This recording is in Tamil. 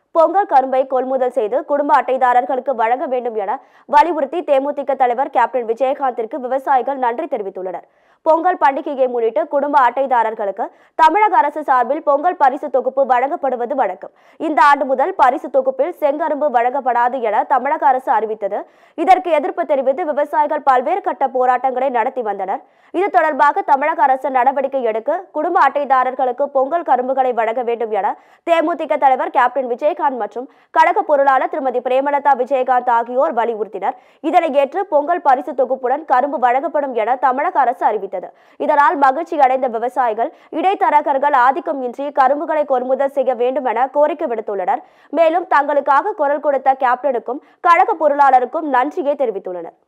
பொங்கல் கரும்பை கொள்முதல் செய்து குடும்ப அட்டைதாரர்களுக்கு வழங்க வேண்டும் என வலியுறுத்தி தேமுதிக தலைவர் கேப்டன் விஜயகாந்திற்கு விவசாயிகள் நன்றி தெரிவித்துள்ளனர் பொங்கல் பண்டிகையை முன்னிட்டு குடும்ப அட்டைதாரர்களுக்கு தமிழக அரசு சார்பில் பொங்கல் பரிசு தொகுப்பு வழங்கப்படுவது வழக்கம் இந்த ஆண்டு முதல் பரிசு தொகுப்பில் செங்கரும்பு வழங்கப்படாது என தமிழக அரசு அறிவித்தது இதற்கு எதிர்ப்பு தெரிவித்து விவசாயிகள் பல்வேறு கட்ட போராட்டங்களை நடத்தி வந்தனர் இது தொடர்பாக தமிழக அரசு நடவடிக்கை எடுக்க குடும்ப அட்டைதாரர்களுக்கு பொங்கல் கரும்புகளை வழங்க வேண்டும் என தேமுதிக தலைவர் கேப்டன் விஜயகாந்த் மற்றும் கழக பொருளாளர் திருமதி பிரேமலதா விஜயகாந்த் ஆகியோர் வலியுறுத்தினர் இதனை ஏற்று பொங்கல் பரிசு தொகுப்புடன் கரும்பு வழங்கப்படும் என தமிழக அரசு அறிவித்தது இதனால் மகிழ்ச்சி அடைந்த விவசாயிகள் இடைத்தரகர்கள் ஆதிக்கம் இன்றி கரும்புகளை கொள்முதல் செய்ய வேண்டும் என கோரிக்கை விடுத்துள்ளனர் மேலும் தங்களுக்காக குரல் கொடுத்த கேப்டனுக்கும் கழக பொருளாளருக்கும் நன்றியை தெரிவித்துள்ளனர்